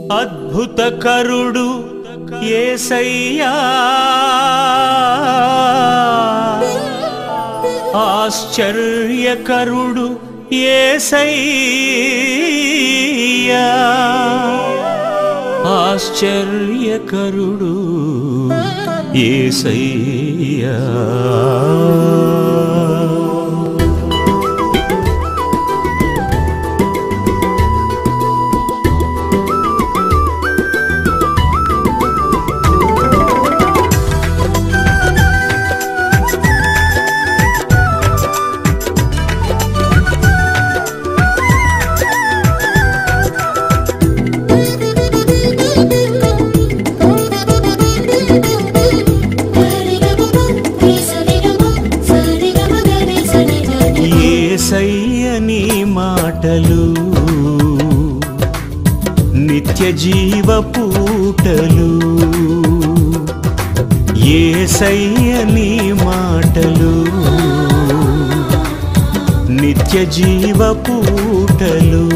అద్భుతకరుడు ఏసయ్యా ఆశ్చర్యకరుడు ఏసయ్యా ఆశ్చర్యకరుడు ఏసయ్యా ఏసయ్య నీ మాటలు నిత్య జీవ పూటలు ఏసయ్య నీ మాటలు నిత్య జీవ పూటలు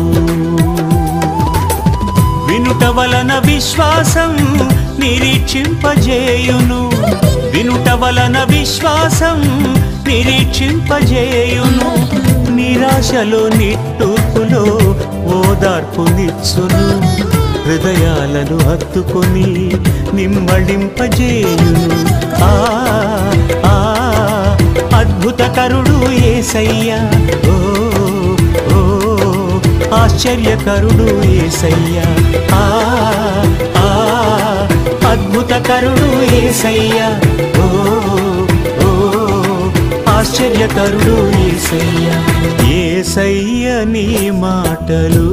వినుట వలన విశ్వాసం నిరీక్షింపజేయును వినుట వలన విశ్వాసం నిరీక్షింపజేయును నిరాశలో నిట్టూర్పులో ఓదార్పునిచ్చును హృదయాలను హత్తుకొని నిమ్మడింపజేయును ఆ ఆ అద్భుతకరుడు ఏసయ్యా ఓ ఓ ఆశ్చర్యకరుడు ఏసయ్యా ఆ ఆ అద్భుతకరుడు ఏసయ్యా ఓ ఓ ఆశ్చర్యకరుడు ఏసయ్యా ఏసయ్య నీ మాటలు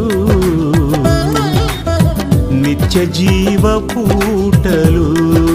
నిత్య జీవ పూటలు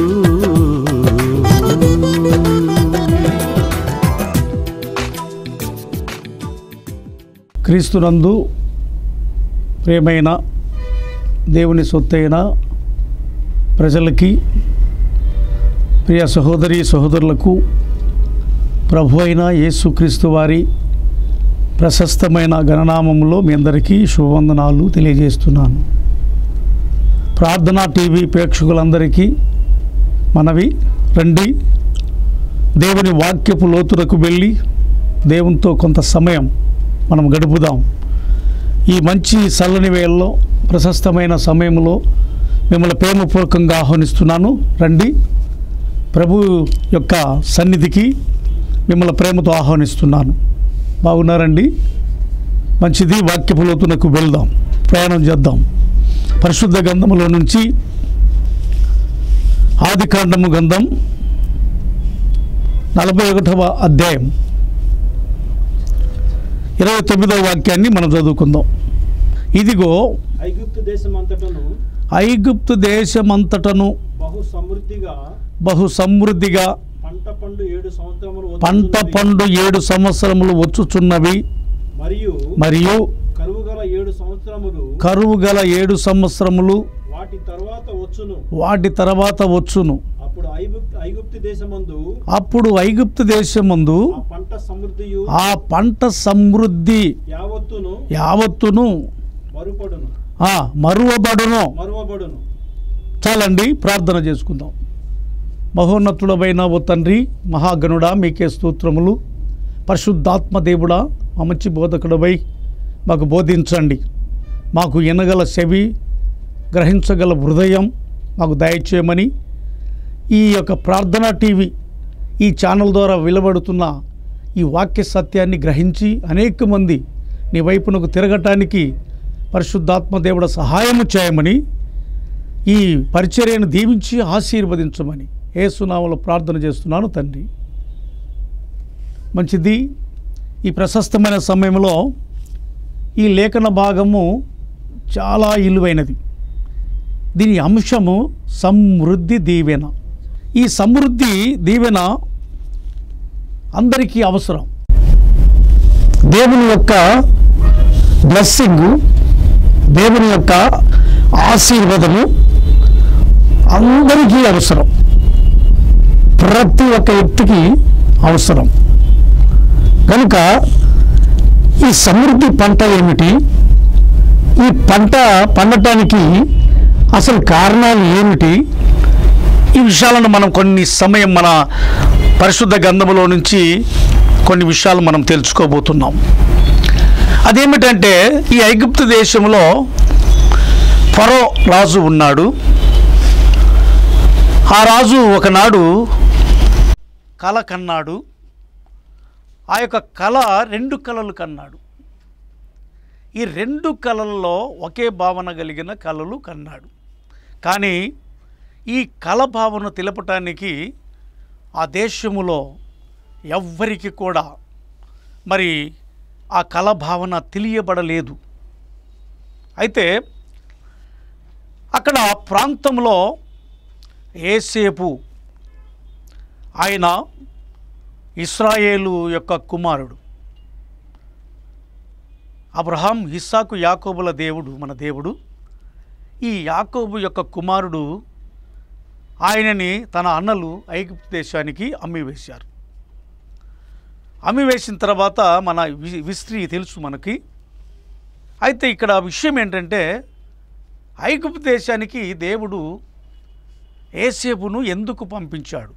క్రీస్తునందు ప్రేమైన దేవుని సొత్తైన ప్రజలకి ప్రియ సహోదరి సహోదరులకు ప్రభు అయిన యేసుక్రీస్తు వారి ప్రశస్తమైన గణనామంలో మీ అందరికీ శుభవందనాలు తెలియజేస్తున్నాను ప్రార్థనా టీవీ ప్రేక్షకులందరికీ మనవి రండి దేవుని వాక్యపు లోతులకు వెళ్ళి దేవునితో కొంత సమయం మనం గడుపుదాం ఈ మంచి చల్లని వేళలో ప్రశస్తమైన సమయంలో మిమ్మల్ని ప్రేమపూర్వకంగా ఆహ్వానిస్తున్నాను రండి ప్రభు యొక్క సన్నిధికి మిమ్మల్ని ప్రేమతో ఆహ్వానిస్తున్నాను బాగున్నారండి మంచిది వాక్యపు లోతునకు వెళ్దాం ప్రయాణం చేద్దాం పరిశుద్ధ గంధములో నుంచి ఆదికాండము గంధం నలభై ఒకటవ అధ్యాయం ఇరవై తొమ్మిదవ వాక్యాన్ని మనం చదువుకుందాం ఇదిగో ఐగుప్తు దేశం అంతటను ఐగుప్తు దేశమంతటను బహు సమృద్ధిగా బహు సమృద్ధిగా పంట పండు ఏడు సంవత్సరములు పంట వచ్చుచున్నవి. పండు ఏడు సంవత్సరములు వచ్చుచున్నవి మరియు మరియు కరువు గల ఏడు సంవత్సరములు కరువు గల ఏడు సంవత్సరములు వాటి తర్వాత వచ్చును వాటి తర్వాత వచ్చును అప్పుడు ఐగుప్తు ఐగుప్తు దేశమందు అప్పుడు ఐగుప్తు దేశమందు ఆ పంట సమృద్ధియు ఆ పంట సమృద్ధి యావత్తును యావత్తును మరుపడును ఆ మరువబడును మరువబడును చాలండి ప్రార్థన చేసుకుందాం మహోన్నతుడమైన ఓ తండ్రి మహాగణుడా మీకే స్తోత్రములు పరిశుద్ధాత్మ దేవుడా మా మంచి బోధకుడవై మాకు బోధించండి మాకు ఎనగల చెవి గ్రహించగల హృదయం మాకు దయచేయమని ఈ యొక్క ప్రార్థనా టీవీ ఈ ఛానల్ ద్వారా వెలువడుతున్న ఈ వాక్య సత్యాన్ని గ్రహించి అనేక మంది నీ వైపునకు తిరగటానికి పరిశుద్ధాత్మ దేవుడ సహాయము చేయమని ఈ పరిచర్యను దీవించి ఆశీర్వదించమని ఏసునామలో ప్రార్థన చేస్తున్నాను తండ్రి మంచిది ఈ ప్రశస్తమైన సమయంలో ఈ లేఖన భాగము చాలా ఇలువైనది దీని అంశము సమృద్ధి దీవెన ఈ సమృద్ధి దీవెన అందరికీ అవసరం దేవుని యొక్క బ్లెస్సింగ్ దేవుని యొక్క ఆశీర్వాదము అందరికీ అవసరం ప్రతి ఒక్క వ్యక్తికి అవసరం కనుక ఈ సమృద్ధి పంట ఏమిటి ఈ పంట పండటానికి అసలు కారణాలు ఏమిటి ఈ విషయాలను మనం కొన్ని సమయం మన పరిశుద్ధ గంధములో నుంచి కొన్ని విషయాలు మనం తెలుసుకోబోతున్నాం అదేమిటంటే ఈ ఐగుప్తు దేశంలో ఫరో రాజు ఉన్నాడు ఆ రాజు ఒకనాడు కళ కన్నాడు ఆ యొక్క కళ రెండు కళలు కన్నాడు ఈ రెండు కళల్లో ఒకే భావన కలిగిన కళలు కన్నాడు కానీ ఈ కళ భావన తెలపటానికి ఆ దేశములో ఎవ్వరికి కూడా మరి ఆ కళ భావన తెలియబడలేదు అయితే అక్కడ ప్రాంతంలో ఏసేపు ఆయన ఇస్రాయేలు యొక్క కుమారుడు అబ్రహాం ఇస్సాకు యాకోబుల దేవుడు మన దేవుడు ఈ యాకోబు యొక్క కుమారుడు ఆయనని తన అన్నలు ఐగుప్తు దేశానికి అమ్మివేశారు అమ్మివేసిన తర్వాత మన వి- విస్త్రీ తెలుసు మనకి అయితే ఇక్కడ విషయం ఏంటంటే ఐగుప్తు దేశానికి దేవుడు ఏసేపును ఎందుకు పంపించాడు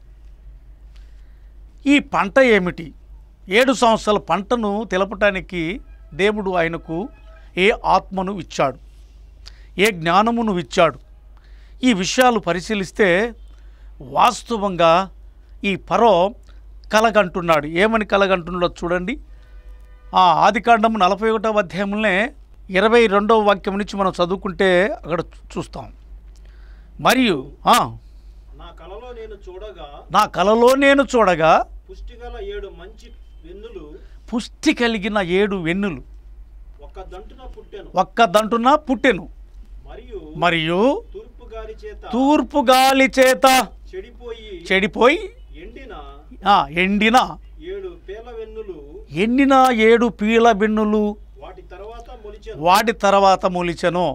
ఈ పంట ఏమిటి ఏడు సంవత్సరాల పంటను తెలపటానికి దేవుడు ఆయనకు ఏ ఆత్మను ఇచ్చాడు ఏ జ్ఞానమును ఇచ్చాడు ఈ విషయాలు పరిశీలిస్తే వాస్తవంగా ఈ పరో కలగంటున్నాడు ఏమని కలగంటున్నాడో చూడండి ఆ ఆదికాండము నలభై ఒకటవ అధ్యాయంలోనే ఇరవై రెండవ వాక్యం నుంచి మనం చదువుకుంటే అక్కడ చూ- చూస్తాం మరియు ఆ, నా కలలో నేను చూడగా నా కలలో నేను చూడగా పుష్టిగల ఏడు మంచి వెన్నులు పుష్టి కలిగిన ఏడు వెన్నులు ఒక దంటున పుట్టెను ఒక్క దంటున పుట్టెను మరియు మరియు తూర్పు గాలి చేత తూర్పు గాలి చేత చెడిపోయి చెడిపోయి ఎండిన ఆ, ఎండిన ఏడు పేల వెన్నులు ఎండిన ఏడు పీల బిన్నులు వాటి తర్వాత మొలిచెను వాటి తర్వాత మొలిచెను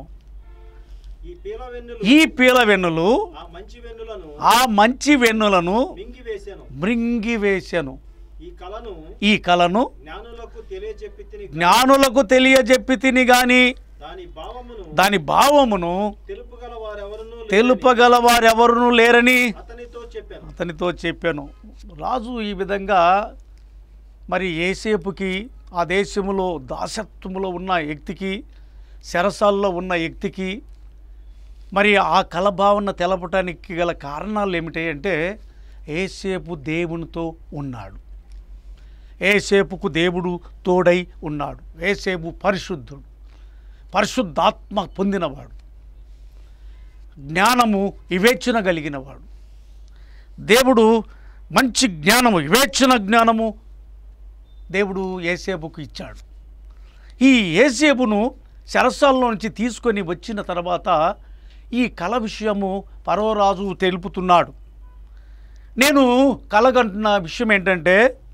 ఈ పేల వెన్నులు ఈ పీల వెన్నులు ఆ మంచి వెన్నులను ఆ మంచి వెన్నులను మింగివేశాను మృంగివేశను ఈ కళను ఈ కలను జ్ఞానులకు తెలియజెప్పి తిని జ్ఞానులకు తెలియజెప్పి తిని గాని దాని భావమును దాని భావమును తెలుపుగల వారెవరునూ లేరని తెలుపగల వారెవరునూ లేరని అతనితో చెప్పాను అతనితో చెప్పాను రాజు ఈ విధంగా మరి ఏసేపుకి ఆ దేశములో దాసత్వములో ఉన్న వ్యక్తికి శరసాల్లో ఉన్న వ్యక్తికి మరి ఆ కలభావన తెలపటానికి గల కారణాలు ఏమిటి అంటే ఏసేపు దేవునితో ఉన్నాడు ఏసేపుకు దేవుడు తోడై ఉన్నాడు ఏసేపు పరిశుద్ధుడు పరిశుద్ధాత్మ పొందినవాడు జ్ఞానము వివేచన కలిగినవాడు దేవుడు మంచి జ్ఞానము వివేచన జ్ఞానము దేవుడు ఏసేపుకు ఇచ్చాడు ఈ ఏసేపును శరసాల్లో నుంచి తీసుకొని వచ్చిన తర్వాత ఈ కళ విషయము పర్వరాజు తెలుపుతున్నాడు నేను కలగంటున్న విషయం ఏంటంటే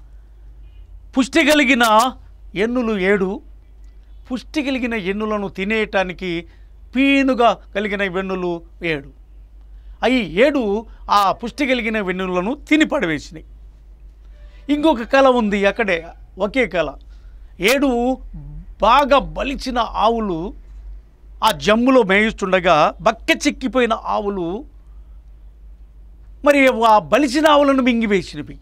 పుష్టి కలిగిన ఎన్నులు ఏడు పుష్టి కలిగిన ఎన్నులను తినేయటానికి పీనుగా కలిగిన వెన్నులు ఏడు అవి ఏడు ఆ పుష్టి కలిగిన వెన్నులను తిని పడవేసినాయి ఇంకొక కళ ఉంది అక్కడే ఒకే కళ ఏడు బాగా బలిచిన ఆవులు ఆ జమ్ములో మేయిస్తుండగా బక్క చిక్కిపోయిన ఆవులు మరి ఆ బలిసిన ఆవులను మింగివేసినవి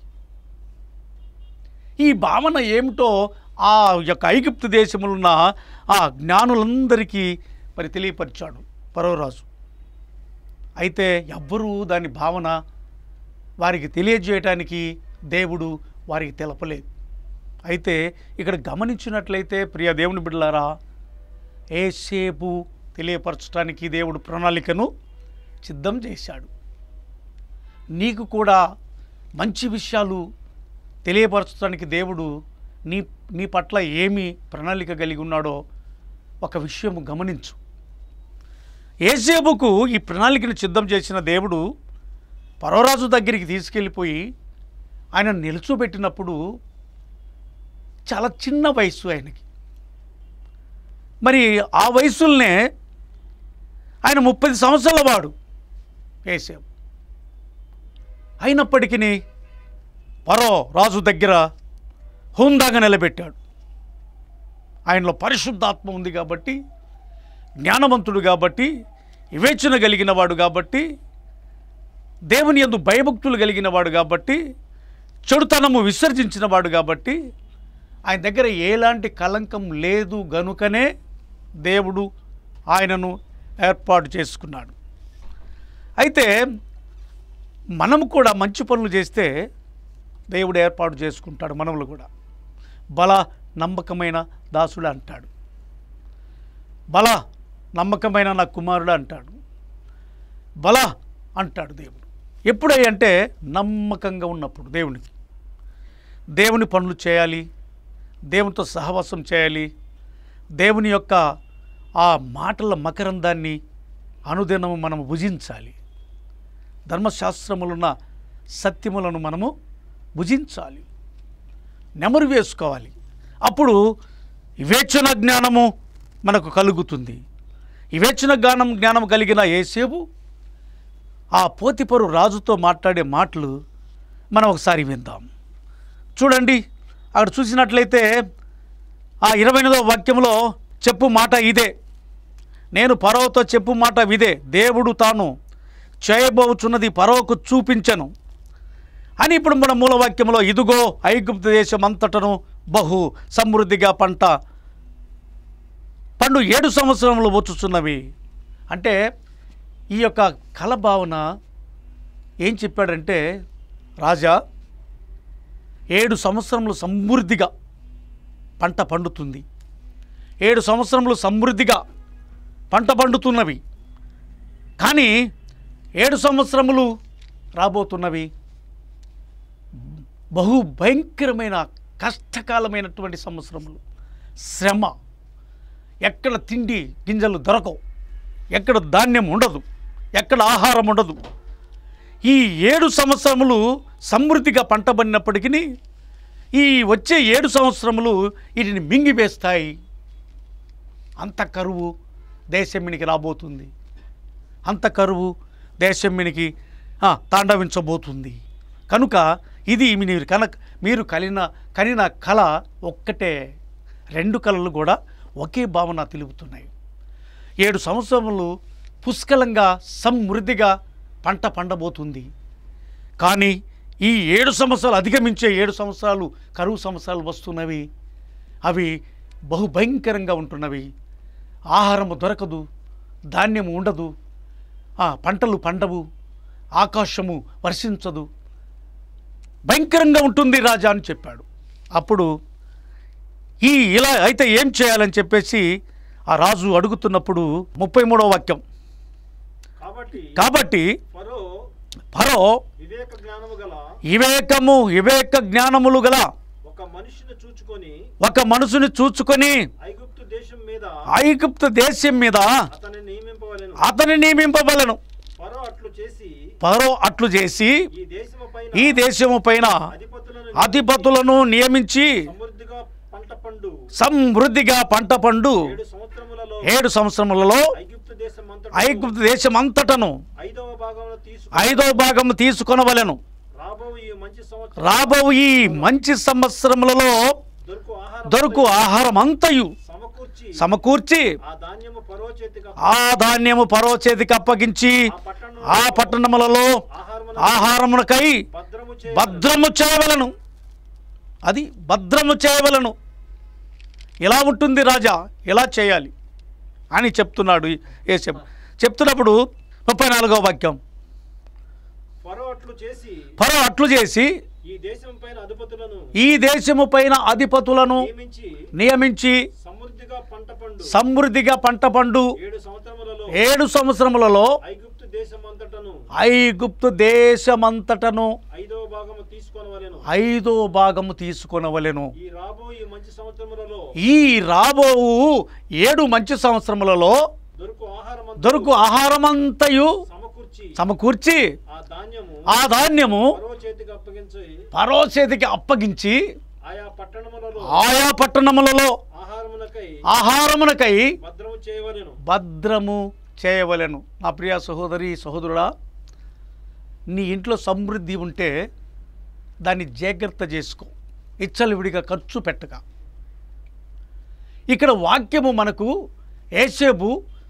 ఈ భావన ఏమిటో ఆ యొక్క ఐగుప్తు దేశంలో ఉన్న ఆ జ్ఞానులందరికీ మరి తెలియపరిచాడు పర్వరాజు అయితే ఎవ్వరూ దాని భావన వారికి తెలియజేయటానికి దేవుడు వారికి తెలపలేదు అయితే ఇక్కడ గమనించినట్లయితే ప్రియ దేవుని బిడ్డలారా ఏసేపు తెలియపరచడానికి దేవుడు ప్రణాళికను సిద్ధం చేశాడు నీకు కూడా మంచి విషయాలు తెలియపరచడానికి దేవుడు నీ నీ పట్ల ఏమి ప్రణాళిక కలిగి ఉన్నాడో ఒక విషయం గమనించు ఏసేపుకు ఈ ప్రణాళికను సిద్ధం చేసిన దేవుడు పర్వరాజు దగ్గరికి తీసుకెళ్ళిపోయి ఆయన నిలుచోబెట్టినప్పుడు చాలా చిన్న వయసు ఆయనకి మరి ఆ వయసుల్నే ఆయన ముప్పై సంవత్సరాల వాడు ఏసేపు అయినప్పటికీ పరో రాజు దగ్గర హుందాగా నిలబెట్టాడు ఆయనలో పరిశుద్ధాత్మ ఉంది కాబట్టి జ్ఞానవంతుడు కాబట్టి వివేచన కలిగిన వాడు కాబట్టి దేవుని యందు భయభక్తులు కలిగిన వాడు కాబట్టి చెడుతనము విసర్జించిన వాడు కాబట్టి ఆయన దగ్గర ఎలాంటి కలంకం లేదు గనుకనే దేవుడు ఆయనను ఏర్పాటు చేసుకున్నాడు అయితే మనము కూడా మంచి పనులు చేస్తే దేవుడు ఏర్పాటు చేసుకుంటాడు మనములు కూడా బల నమ్మకమైన దాసుడు అంటాడు బల నమ్మకమైన నా కుమారుడు అంటాడు బల అంటాడు దేవుడు ఎప్పుడై అంటే నమ్మకంగా ఉన్నప్పుడు దేవునికి దేవుని పనులు చేయాలి దేవునితో సహవాసం చేయాలి దేవుని యొక్క ఆ మాటల మకరందాన్ని అనుదినము మనము భుజించాలి ధర్మశాస్త్రములున్న సత్యములను మనము భుజించాలి నెమరు వేసుకోవాలి అప్పుడు వివేచన జ్ఞానము మనకు కలుగుతుంది వివేచన జ్ఞానం జ్ఞానం కలిగిన ఏసేపు ఆ పోతిపరు రాజుతో మాట్లాడే మాటలు మనం ఒకసారి విందాం చూడండి అక్కడ చూసినట్లయితే ఆ ఇరవై ఎనిమిదవ వాక్యంలో చెప్పు మాట ఇదే నేను పరవతో చెప్పు మాట ఇదే దేవుడు తాను చేయబోచున్నది పరవకు చూపించను అని ఇప్పుడు మన మూలవాక్యంలో ఇదిగో ఐగుప్తు దేశం అంతటను బహు సమృద్ధిగా పంట పండు ఏడు సంవత్సరములు వచ్చుచున్నవి అంటే ఈ యొక్క కల భావన ఏం చెప్పాడంటే రాజా ఏడు సంవత్సరములు సమృద్ధిగా పంట పండుతుంది ఏడు సంవత్సరములు సమృద్ధిగా పంట పండుతున్నవి కానీ ఏడు సంవత్సరములు రాబోతున్నవి బహు భయంకరమైన కష్టకాలమైనటువంటి సంవత్సరములు శ్రమ ఎక్కడ తిండి గింజలు దొరకవు ఎక్కడ ధాన్యం ఉండదు ఎక్కడ ఆహారం ఉండదు ఈ ఏడు సంవత్సరములు సమృద్ధిగా పంట పడినప్పటికీ ఈ వచ్చే ఏడు సంవత్సరములు వీటిని మింగివేస్తాయి అంత కరువు దేశమ్మినికి రాబోతుంది అంత కరువు దేశమ్మినికి ఆ, తాండవించబోతుంది కనుక ఇది మీరు కన మీరు కలిన కనిన కళ ఒక్కటే రెండు కళలు కూడా ఒకే భావన తెలుపుతున్నాయి ఏడు సంవత్సరములు పుష్కలంగా సమృద్ధిగా పంట పండబోతుంది కానీ ఈ ఏడు సంవత్సరాలు అధిగమించే ఏడు సంవత్సరాలు కరువు సంవత్సరాలు వస్తున్నవి అవి బహు భయంకరంగా ఉంటున్నవి ఆహారము దొరకదు ధాన్యము ఉండదు ఆ పంటలు పండవు ఆకాశము వర్షించదు భయంకరంగా ఉంటుంది రాజా అని చెప్పాడు అప్పుడు ఈ ఇలా అయితే ఏం చేయాలని చెప్పేసి ఆ రాజు అడుగుతున్నప్పుడు ముప్పై మూడవ వాక్యం కాబట్టి కాబట్టి ఫరో ఫరో వివేక జ్ఞానము గల వివేకము వివేక జ్ఞానములు గల ఒక మనిషిని చూచుకొని ఒక మనసుని చూచుకొని ఐగుప్తు దేశం మీద ఐగుప్తు దేశం మీద అతన్ని నియమింపవలెను అతని నియమింపబలను ఫరో అట్లు చేసి ఫరో అట్లు చేసి ఈ దేశము పైన ఈ దేశము పైన అధిపతులను అధిపతులను నియమించి సమృద్ధిగా పంట పండు సమృద్ధిగా పంట పండు ఏడు సంవత్సరములలో ఏడు సంవత్సరములలో ఐగుప్తు దేశం అంతటా ఐగుప్తు దేశం అంతటను ఐదవ భాగంలో తీసుకు ఐదో భాగము తీసుకొనవలెను రాబో ఈ మంచి సంవత్సరం రాబో ఈ మంచి సంవత్సరములలో దొరుకు ఆహారం దొరుకు ఆహారం అంతయు సమకూర్చి సమకూర్చి ఆ ధాన్యము ఫరో చేతికి ఆ ధాన్యము పరో చేతికి అప్పగించి ఆ పట్టణం ఆ పట్టణములలో ఆహారమున ఆహారమునకై భద్రము చే భద్రము చేయవలను అది భద్రము చేయవలను ఎలా ఉంటుంది రాజా ఎలా చేయాలి అని చెప్తున్నాడు ఏసేపు చెప్తున్నప్పుడు ముప్పై నాలుగవ వాక్యం ఫరో అట్లు చేసి ఫరో అట్లు చేసి ఈ దేశం పైన అధిపతులను ఈ దేశము పైన అధిపతులను నియమించి నియమించి సమృద్ధిగా పంట పండు సమృద్ధిగా పంట పండు ఏడు సంవత్సరములలో ఏడు సంవత్సరములలో ఐగుప్తు దేశం అంతటను ఐగుప్తు దేశమంతటను ఐదవ భాగము తీసుకొనవలెను ఐదో భాగము తీసుకొనవలెను ఈ రాబో ఈ మంచి సంవత్సరములలో ఈ రాబోవు ఏడు మంచి సంవత్సరములలో దొరుకు ఆహారం దొరుకు ఆహారమంతయు సమకూర్చి సమకూర్చి ఆ ధాన్యము ఆ ధాన్యము ఫరో చేతికి అప్పగించి పరో చేతికి అప్పగించి ఆయా పట్టణములలో ఆయా పట్టణములలో ఆహారమునకై ఆహారమునకై భద్రము చేయవలెను భద్రము చేయవలెను నా ప్రియ సహోదరి సహోదరుడా నీ ఇంట్లో సమృద్ధి ఉంటే దాన్ని జాగ్రత్త చేసుకో ఇచ్చలవిడిగా ఖర్చు పెట్టక ఇక్కడ వాక్యము మనకు ఏసేపు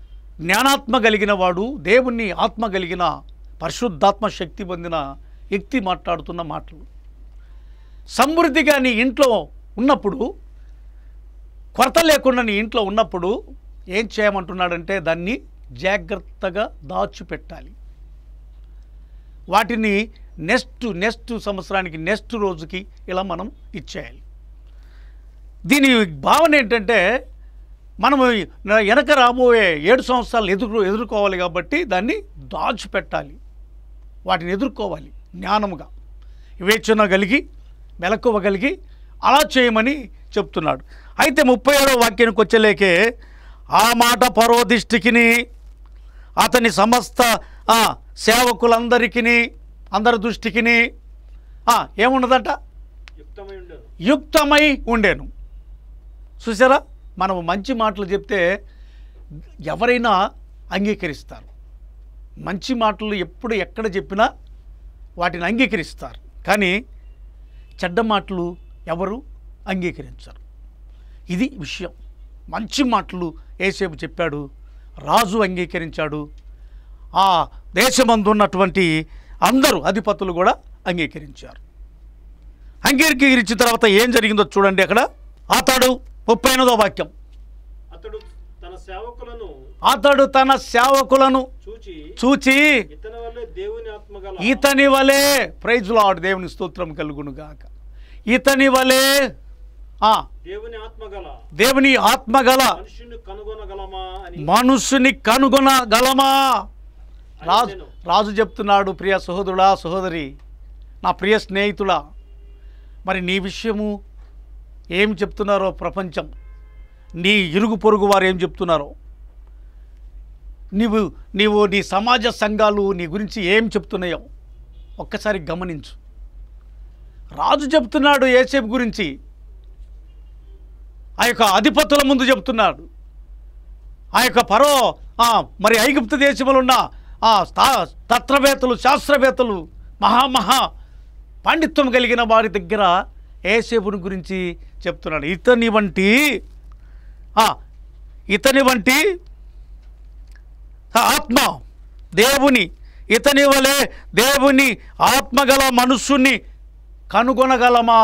జ్ఞానాత్మ కలిగిన వాడు దేవుణ్ణి ఆత్మ కలిగిన పరిశుద్ధాత్మ శక్తి పొందిన వ్యక్తి మాట్లాడుతున్న మాటలు సమృద్ధిగా నీ ఇంట్లో ఉన్నప్పుడు కొరత లేకుండా నీ ఇంట్లో ఉన్నప్పుడు ఏం చేయమంటున్నాడంటే దాన్ని జాగ్రత్తగా దాచిపెట్టాలి వాటిని నెక్స్ట్ నెక్స్ట్ సంవత్సరానికి నెక్స్ట్ రోజుకి ఇలా మనం ఇచ్చేయాలి దీని భావన ఏంటంటే మనము వెనక రాబోయే ఏడు సంవత్సరాలు ఎదురు ఎదుర్కోవాలి కాబట్టి దాన్ని దాచిపెట్టాలి వాటిని ఎదుర్కోవాలి జ్ఞానముగా వివేచన కలిగి మెలకువగలిగి అలా చేయమని చెప్తున్నాడు అయితే ముప్పై ఏడవ వాక్యానికి వచ్చేలేకే ఆ మాట పరో దిష్టికిని అతని సమస్త ఆ, సేవకులందరికీ అందరి దృష్టికిని ఆ, ఏమున్నదట యుక్తమై ఉండను యుక్తమై ఉండేను చూసారా మనము మంచి మాటలు చెప్తే ఎవరైనా అంగీకరిస్తారు మంచి మాటలు ఎప్పుడు ఎక్కడ చెప్పినా వాటిని అంగీకరిస్తారు కానీ చెడ్డ మాటలు ఎవరు అంగీకరించరు ఇది విషయం మంచి మాటలు ఏసేపు చెప్పాడు రాజు అంగీకరించాడు ఆ దేశమందు ఉన్నటువంటి అందరూ అధిపతులు కూడా అంగీకరించారు అంగీకరించిన తర్వాత ఏం జరిగిందో చూడండి అక్కడ అతడు ముప్పై ఎనిమిదో వాక్యం అతడు తన సేవకులను అతడు తన సేవకులను చూచి చూచి ఇతని వల్లే దేవుని ఆత్మగల ఇతని వలే ప్రైజ్ లాడ్ దేవుని స్తోత్రం కలుగును గాక ఇతని వలే ఆ దేవుని ఆత్మగల దేవుని ఆత్మగల మనుషుని కనుగొనగలమా అని మనుషుని కనుగొనగలమా రాజు నేను. రాజు చెప్తున్నాడు ప్రియ సహోదరుడా సహోదరి నా ప్రియ స్నేహితుడా మరి నీ విషయము ఏం చెప్తున్నారో ప్రపంచం నీ ఇరుగు పొరుగు వారు ఏం చెప్తున్నారో నీవు నీవు నీ సమాజ సంఘాలు నీ గురించి ఏం చెప్తున్నాయో ఒక్కసారి గమనించు రాజు చెప్తున్నాడు ఏసేపు గురించి ఆ యొక్క అధిపతుల ముందు చెప్తున్నాడు ఆ యొక్క పరో ఆ, మరి ఐగుప్తు దేశంలో ఉన్న ఆ తా- తత్రవేత్తలు శాస్త్రవేత్తలు మహామహా పాండిత్యం కలిగిన వారి దగ్గర ఏసేపుని గురించి చెప్తున్నాడు ఇతని వంటి ఆ, ఇతని వంటి ఆ ఆత్మ దేవుని ఇతని వలె దేవుని ఆత్మగల మనుషుని కనుగొనగలమా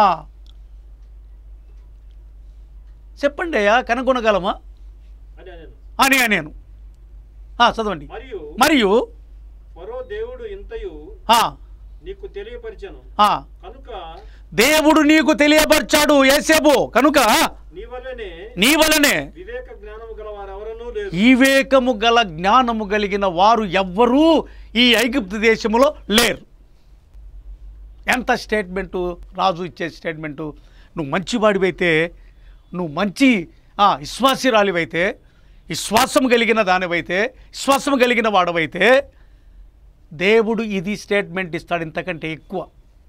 చెప్పండి అయ్యా కనుగొనగలమా అని నేను అని నేను ఆ, చదవండి మరియు మరియు పరో దేవుడు ఇంతయు ఆ, నీకు తెలియపరిచను ఆ, కనుక దేవుడు నీకు తెలియపరిచాడు ఏసేపు కనుక నీ వల్లనే నీ వలనే వివేక జ్ఞానము గల వారెవరనూ లేదు వివేకము గల జ్ఞానము కలిగిన వారు ఎవ్వరూ ఈ ఐగుప్తు దేశములో లేరు ఎంత స్టేట్మెంటు రాజు ఇచ్చే స్టేట్మెంటు నువ్వు మంచివాడివైతే నువ్వు మంచి ఆ, విశ్వాసిరాలివైతే విశ్వాసం కలిగిన దానివైతే విశ్వాసం కలిగిన వాడవైతే దేవుడు ఇది స్టేట్మెంట్ ఇస్తాడు ఇంతకంటే ఎక్కువ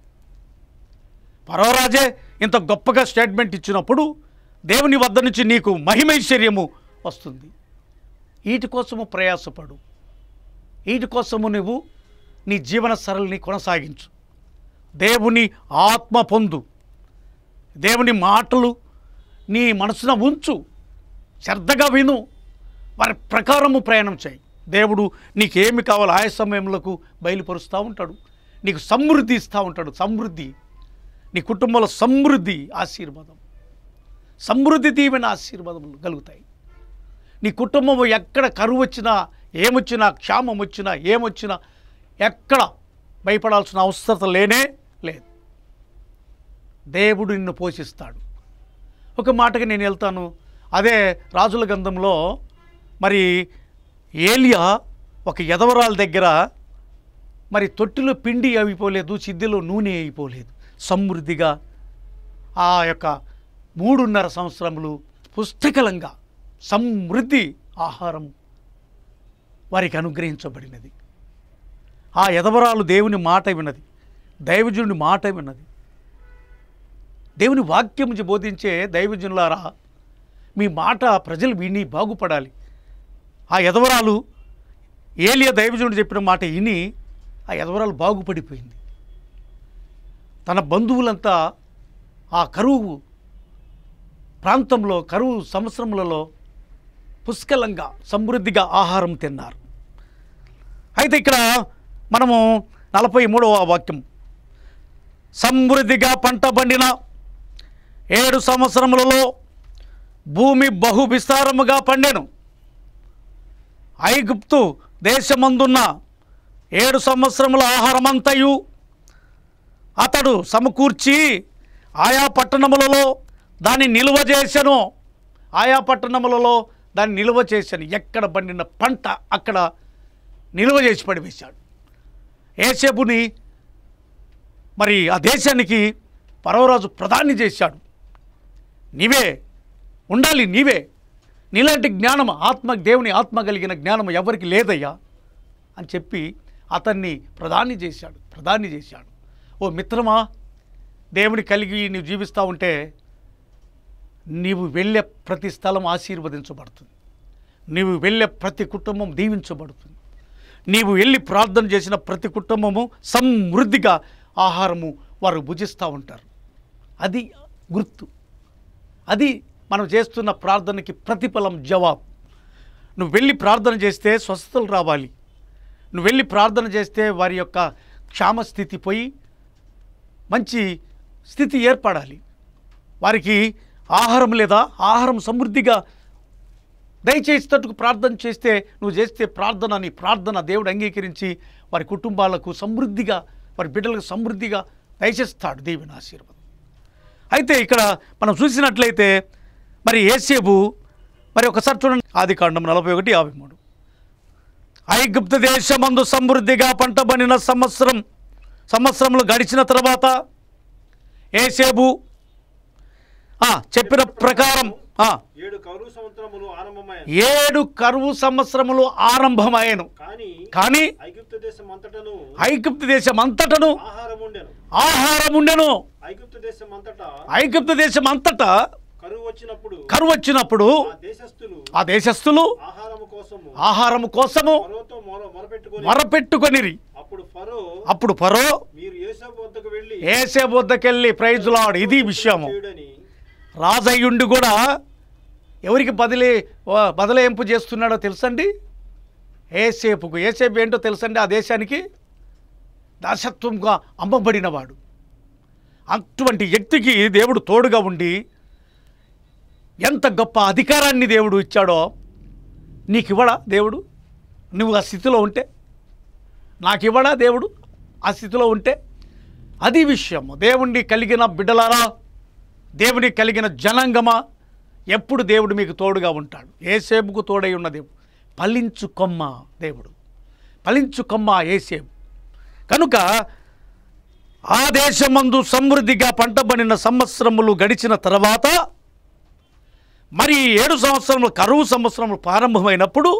పర్వరాజే ఇంత గొప్పగా స్టేట్మెంట్ ఇచ్చినప్పుడు దేవుని వద్ద నుంచి నీకు మహిమైశ్వర్యము వస్తుంది వీటి కోసము ప్రయాసపడు వీటి కోసము నువ్వు నీ జీవన సరళిని కొనసాగించు దేవుని ఆత్మ పొందు దేవుని మాటలు నీ మనసున ఉంచు శ్రద్ధగా విను వారి ప్రకారము ప్రయాణం చేయి దేవుడు నీకేమి కావాలో ఆయా సమయంలోకి బయలుపరుస్తూ ఉంటాడు నీకు సమృద్ధి ఇస్తూ ఉంటాడు సమృద్ధి నీ కుటుంబంలో సమృద్ధి ఆశీర్వాదం సమృద్ధి దీవెన ఆశీర్వాదములు కలుగుతాయి నీ కుటుంబం ఎక్కడ కరువు వచ్చినా ఏమొచ్చినా క్షామం వచ్చినా ఏమొచ్చినా ఎక్కడ భయపడాల్సిన అవసరం లేనే లేదు దేవుడు నిన్ను పోషిస్తాడు ఒక మాటకి నేను వెళ్తాను అదే రాజుల గంధంలో మరి ఏలియా ఒక యదవరాల దగ్గర మరి తొట్టిలో పిండి అయిపోలేదు సిద్ధిలో నూనె అయిపోలేదు సమృద్ధిగా ఆ యొక్క మూడున్నర సంవత్సరములు పుస్తకలంగా సమృద్ధి ఆహారం వారికి అనుగ్రహించబడినది ఆ యదవరాలు దేవుని మాట విన్నది దైవజనుడి మాట విన్నది దేవుని వాక్యం నుంచి బోధించే దైవజనులారా మీ మాట ప్రజలు విని బాగుపడాలి ఆ యదవరాలు ఏలియా దైవజనుడు చెప్పిన మాట విని ఆ యదవరాలు బాగుపడిపోయింది తన బంధువులంతా ఆ కరువు ప్రాంతంలో కరువు సంవత్సరములలో పుష్కలంగా సమృద్ధిగా ఆహారం తిన్నారు అయితే ఇక్కడ మనము నలభై మూడవ వాక్యం సమృద్ధిగా పంట పండిన ఏడు సంవత్సరములలో భూమి బహు విస్తారముగా పండెను ఐగుప్తు దేశమందున్న ఏడు సంవత్సరముల ఆహారమంతయు అతడు సమకూర్చి ఆయా పట్టణములలో దాన్ని నిల్వ చేసెను ఆయా పట్టణములలో దాన్ని నిల్వ చేశాను ఎక్కడ పండిన పంట అక్కడ నిల్వ చేసి పడివేశాడు ఏసేపుని మరి ఆ దేశానికి పర్వరాజు ప్రధాని చేశాడు నీవే ఉండాలి నీవే నీలాంటి జ్ఞానం ఆత్మ దేవుని ఆత్మ కలిగిన జ్ఞానం ఎవరికి లేదయ్యా అని చెప్పి అతన్ని ప్రధాని చేశాడు ప్రధాని చేశాడు ఓ మిత్రమా దేవుని కలిగి నీవు జీవిస్తూ ఉంటే నీవు వెళ్ళే ప్రతి స్థలం ఆశీర్వదించబడుతుంది నీవు వెళ్ళే ప్రతి కుటుంబం దీవించబడుతుంది నీవు వెళ్ళి ప్రార్థన చేసిన ప్రతి కుటుంబము సమృద్ధిగా ఆహారము వారు భుజిస్తూ ఉంటారు అది గుర్తు అది మనం చేస్తున్న ప్రార్థనకి ప్రతిఫలం జవాబు నువ్వు వెళ్ళి ప్రార్థన చేస్తే స్వస్థతలు రావాలి నువ్వు వెళ్ళి ప్రార్థన చేస్తే వారి యొక్క క్షామస్థితి పోయి మంచి స్థితి ఏర్పడాలి వారికి ఆహారం లేదా ఆహారం సమృద్ధిగా దయచేసేటట్టుకు ప్రార్థన చేస్తే నువ్వు చేస్తే ప్రార్థన నీ ప్రార్థన దేవుడు అంగీకరించి వారి కుటుంబాలకు సమృద్ధిగా వారి బిడ్డలకు సమృద్ధిగా దయచేస్తాడు దేవుని ఆశీర్వాదం అయితే ఇక్కడ మనం చూసినట్లయితే మరి ఏసేబు మరి ఒకసారి చూడండి ఆది కాండం నలభై ఒకటి యాభై మూడు ఐగుప్తు దేశమందు సమృద్ధిగా పంట పండిన సంవత్సరం సంవత్సరంలో గడిచిన తర్వాత ఏసేబు ఆ, చెప్పిన ప్రకారం ఆ, ఏడు కౌరు సంవత్సరములు ఆరంభమయ్యాయి ఏడు కరువు సంవత్సరములు ఆరంభమాయను కానీ కానీ ఐగుప్తు దేశం అంతటను ఐగుప్తు దేశం అంతటను ఆహారం ఉండెను ఆహారం ఉండెను ఐగుప్తు దేశం అంతటా ఐగుప్తు దేశం అంతటా కరువు వచ్చినప్పుడు కరువు వచ్చినప్పుడు ఆ దేశస్థులు ఆ దేశస్థులు ఆహారము కోసము ఆహారము కోసము ఫరోతో మొర మొరపెట్టుకొని మొరపెట్టుకొనిరి అప్పుడు ఫరో అప్పుడు ఫరో మీరు యేసపు వద్దకు వెళ్ళి ఏసే వద్దకెళ్ళి ప్రైజులాడు ఇది విషయము చేయుడని రాజయ్యుండి కూడా ఎవరికి బదిలీ వ- బదలాయింపు చేస్తున్నాడో తెలుసండి ఏసేపుకు ఏసేపు ఏంటో తెలుసండి ఆ దేశానికి దాసత్వంగా అమ్మబడినవాడు అటువంటి వ్యక్తికి దేవుడు తోడుగా ఉండి ఎంత గొప్ప అధికారాన్ని దేవుడు ఇచ్చాడో నీకు ఇవ్వడా దేవుడు నువ్వు ఆ స్థితిలో ఉంటే నాకు ఇవ్వడా దేవుడు ఆ స్థితిలో ఉంటే అది విషయము దేవుణ్ణి కలిగిన బిడ్డలారా దేవుని కలిగిన జనాంగమా ఎప్పుడు దేవుడు మీకు తోడుగా ఉంటాడు ఏసేపుకు తోడై ఉన్న దేవుడు ఫలించు కొమ్మ దేవుడు ఫలించు కొమ్మ ఏసేపు కనుక ఆ దేశమందు సమృద్ధిగా పంట పండిన సంవత్సరములు గడిచిన తర్వాత మరి ఈ ఏడు సంవత్సరములు కరువు సంవత్సరములు ప్రారంభమైనప్పుడు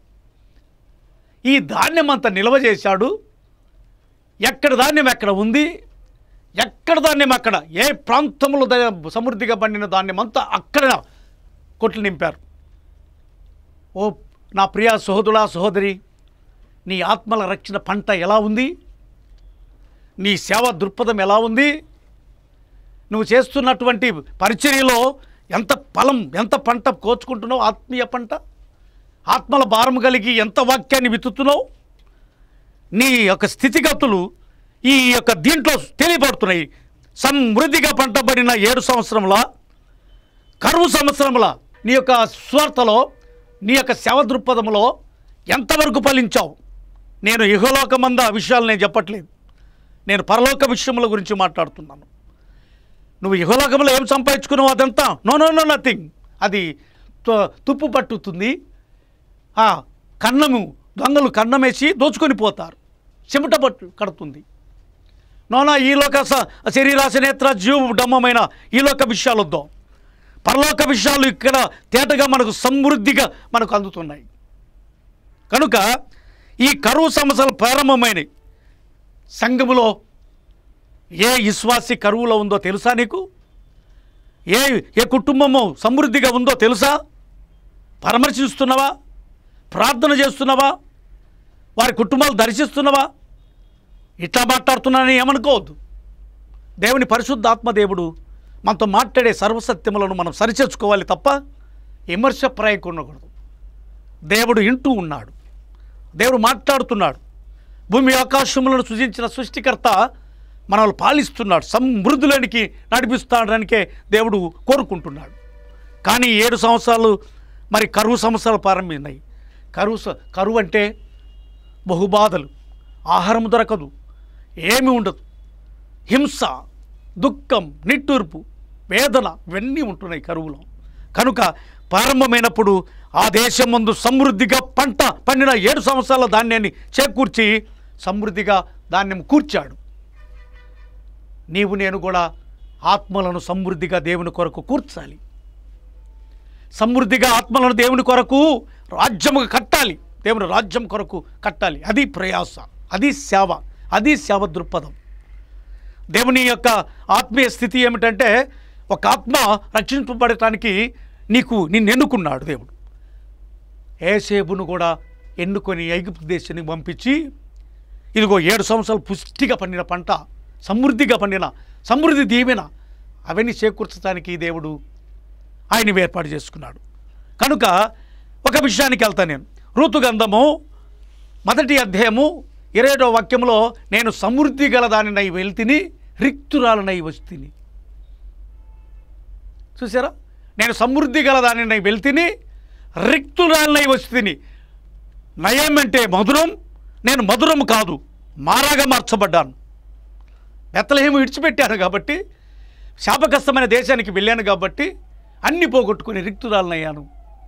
ఈ ధాన్యం అంతా నిల్వ చేశాడు ఎక్కడ ధాన్యం ఎక్కడ ఉంది ఎక్కడ ధాన్యం అక్కడ ఏ ప్రాంతంలో దా- సమృద్ధిగా పండిన ధాన్యం అంతా అక్కడ కొట్లు నింపారు ఓ నా ప్రియ సహోదరుడా సహోదరి నీ ఆత్మల రక్షణ పంట ఎలా ఉంది నీ సేవ దృక్పథం ఎలా ఉంది నువ్వు చేస్తున్నటువంటి పరిచర్యలో ఎంత ఫలం ఎంత పంట కోచుకుంటున్నావు ఆత్మీయ పంట ఆత్మల భారం కలిగి ఎంత వాక్యాన్ని విత్తుతున్నావు నీ యొక్క స్థితిగతులు ఈ యొక్క దీంట్లో తెలియబడుతున్నాయి సమృద్ధిగా పంటబడిన ఏడు సంవత్సరముల కరువు సంవత్సరముల నీ యొక్క స్వార్థలో నీ యొక్క శవ దృక్పథంలో ఎంతవరకు ఫలించావు నేను ఇహలోకమంద విషయాలు నేను చెప్పట్లేదు నేను పరలోక విషయముల గురించి మాట్లాడుతున్నాను నువ్వు ఇహలోకంలో ఏం సంపాదించుకున్నావు అదంతా నో నో నో నథింగ్ అది tu- తుప్పు పట్టుతుంది ఆ కన్నము దొంగలు కన్నమేసి దోచుకొని పోతారు చెమట పట్టు కడుతుంది నోనా ఈలోక స- శరీరాశ నేత్ర జీవ డమ్మమైన ఈలోక విషయాలు వద్దాం పరలోక విషయాలు ఇక్కడ తేటగా మనకు సమృద్ధిగా మనకు అందుతున్నాయి కనుక ఈ కరువు సమస్యలు ప్రారంభమైనవి సంఘములో ఏ విశ్వాసి కరువులో ఉందో తెలుసా నీకు ఏ ఏ కుటుంబము సమృద్ధిగా ఉందో తెలుసా పరామర్శిస్తున్నావా ప్రార్థన చేస్తున్నావా వారి కుటుంబాలు దర్శిస్తున్నావా ఇట్లా మాట్లాడుతున్నానని ఏమనుకోవద్దు దేవుని పరిశుద్ధాత్మ దేవుడు మనతో మాట్లాడే సర్వసత్యములను మనం సరిచేసుకోవాలి తప్ప విమర్శ ఉండకూడదు దేవుడు వింటూ ఉన్నాడు దేవుడు మాట్లాడుతున్నాడు భూమి ఆకాశములను సృజించిన సృష్టికర్త మనల్ని పాలిస్తున్నాడు సమృద్ధులనికి నడిపిస్తాడానికే దేవుడు కోరుకుంటున్నాడు కానీ ఏడు సంవత్సరాలు మరి కరువు సంవత్సరాలు ప్రారంభించినాయి కరువు స- కరువు అంటే బహుబాధలు ఆహారం దొరకదు ఏమి ఉండదు హింస దుఃఖం నిట్టూర్పు వేదన ఇవన్నీ ఉంటున్నాయి కరువులో కనుక ప్రారంభమైనప్పుడు ఆ దేశం ముందు సమృద్ధిగా పంట పండిన ఏడు సంవత్సరాల ధాన్యాన్ని చేకూర్చి సమృద్ధిగా ధాన్యం కూర్చాడు నీవు నేను కూడా ఆత్మలను సమృద్ధిగా దేవుని కొరకు కూర్చాలి సమృద్ధిగా ఆత్మలను దేవుని కొరకు రాజ్యముగా కట్టాలి దేవుని రాజ్యం కొరకు కట్టాలి అది ప్రయాస అది సేవ అది సేవ దృక్పథం దేవుని యొక్క ఆత్మీయ స్థితి ఏమిటంటే ఒక ఆత్మ రక్షింపబడటానికి నీకు నిన్ను ఎన్నుకున్నాడు దేవుడు ఏసేబును కూడా ఎన్నుకొని ఐగుప్తు దేశానికి పంపించి ఇదిగో ఏడు సంవత్సరాలు పుష్టిగా పండిన పంట సమృద్ధిగా పండిన సమృద్ధి దీవెన అవన్నీ చేకూర్చడానికి దేవుడు ఆయన ఏర్పాటు చేసుకున్నాడు కనుక ఒక విషయానికి వెళ్తాను నేను ఋతుగంధము మొదటి అధ్యాయము ఇరవై వాక్యంలో నేను సమృద్ధి గల దానినై వెళ్తిని రిక్తురాలనై వస్తిని చూసారా నేను సమృద్ధి గల దానినై వెళ్తిని రిక్తురాలనై వస్తిని నయం అంటే మధురం నేను మధురం కాదు మారాగా మార్చబడ్డాను బెత్తలేమో విడిచిపెట్టాను కాబట్టి శాపగ్రస్తమైన దేశానికి వెళ్ళాను కాబట్టి అన్ని పోగొట్టుకుని రిక్తురాలనయ్యాను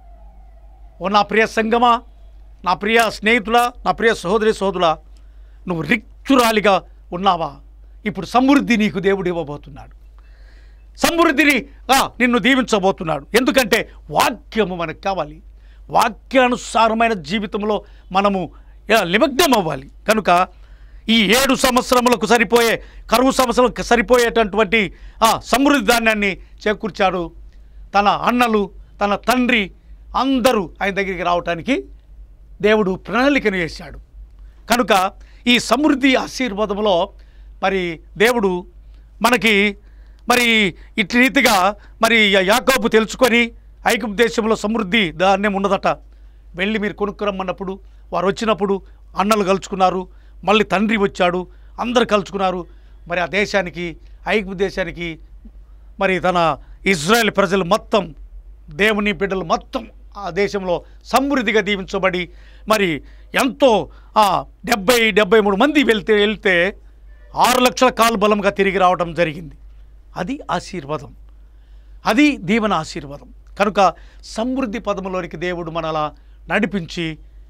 ఓ నా ప్రియ సంగమా నా ప్రియ స్నేహితులా నా ప్రియ సహోదరి సహోదరులా నువ్వు రిక్తురాలిగా ఉన్నావా ఇప్పుడు సమృద్ధి నీకు దేవుడు ఇవ్వబోతున్నాడు సమృద్ధిని ఆ, నిన్ను దీవించబోతున్నాడు ఎందుకంటే వాక్యము మనకు కావాలి వాక్యానుసారమైన జీవితంలో మనము ఆ, నిమగ్నం అవ్వాలి కనుక ఈ ఏడు సంవత్సరములకు సరిపోయే కరువు సంవత్సరాలకు సరిపోయేటటువంటి ఆ సమృద్ధి ధాన్యాన్ని చేకూర్చాడు తన అన్నలు తన తండ్రి అందరూ ఆయన దగ్గరికి రావటానికి దేవుడు ప్రణాళికను వేశాడు కనుక ఈ సమృద్ధి ఆశీర్వాదంలో మరి దేవుడు మనకి మరి ఇటు రీతిగా మరి యా- యాకోబు తెలుసుకొని ఐగుప్తు దేశంలో సమృద్ధి ధాన్యం ఉన్నదట వెళ్ళి మీరు కొనుక్కురమ్మన్నప్పుడు వారు వచ్చినప్పుడు అన్నలు కలుచుకున్నారు మళ్ళీ తండ్రి వచ్చాడు అందరు కలుసుకున్నారు మరి ఆ దేశానికి ఐగుప్తు దేశానికి మరి తన ఇజ్రాయెల్ ప్రజలు మొత్తం దేవుని బిడ్డలు మొత్తం ఆ దేశంలో సమృద్ధిగా దీవించబడి మరి ఎంతో ఆ, డెబ్బై డెబ్బై మూడు మంది వెళ్తే వెళ్తే ఆరు లక్షల కాలు బలంగా తిరిగి రావడం జరిగింది అది ఆశీర్వాదం అది దీవెన ఆశీర్వాదం కనుక సమృద్ధి పదములోనికి దేవుడు మనలా నడిపించి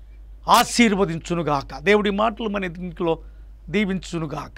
ఆశీర్వదించునుగాక దేవుడి మాటలు మన దీంట్లో దీవించునుగాక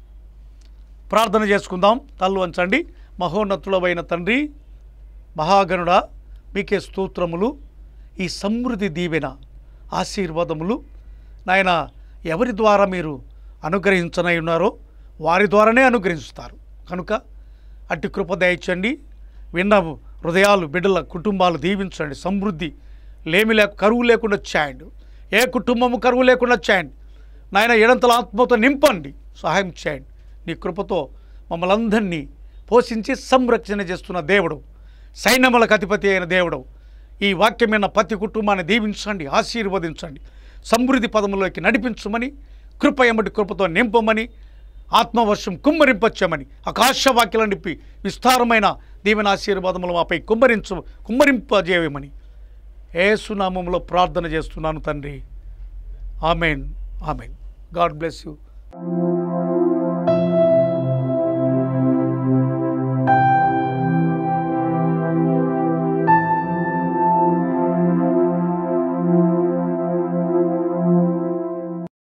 ప్రార్థన చేసుకుందాం తల్లు వంచండి మహోన్నతులమైన తండ్రి మహాగణుడా మీకే స్తోత్రములు ఈ సమృద్ధి దీవెన ఆశీర్వాదములు నాయన ఎవరి ద్వారా మీరు అనుగ్రహించనై ఉన్నారో వారి ద్వారానే అనుగ్రహిస్తారు కనుక అట్టి కృప దయచండి విన్న హృదయాలు బిడ్డల కుటుంబాలు దీవించండి సమృద్ధి లేమి లేక కరువు లేకుండా చేయండి ఏ కుటుంబము కరువు లేకుండా చేయండి నాయన ఏడంతల ఆత్మతో నింపండి సహాయం చేయండి నీ కృపతో మమ్మల్ని అందరినీ పోషించి సంరక్షణ చేస్తున్న దేవుడు సైన్యములకు అధిపతి అయిన దేవుడు ఈ వాక్యమైన ప్రతి కుటుంబాన్ని దీవించండి ఆశీర్వదించండి సమృద్ధి పదములోకి నడిపించమని కృప ఎమ్మటి కృపతో నింపమని ఆత్మవర్షం కుమ్మరింపచ్చమని ఆకాశవాక్యలను నింపి విస్తారమైన దీవెన ఆశీర్వాదములు మాపై కుమ్మరించు కుమ్మరింపజేయమని ఏసునామంలో ప్రార్థన చేస్తున్నాను తండ్రి amen amen God bless you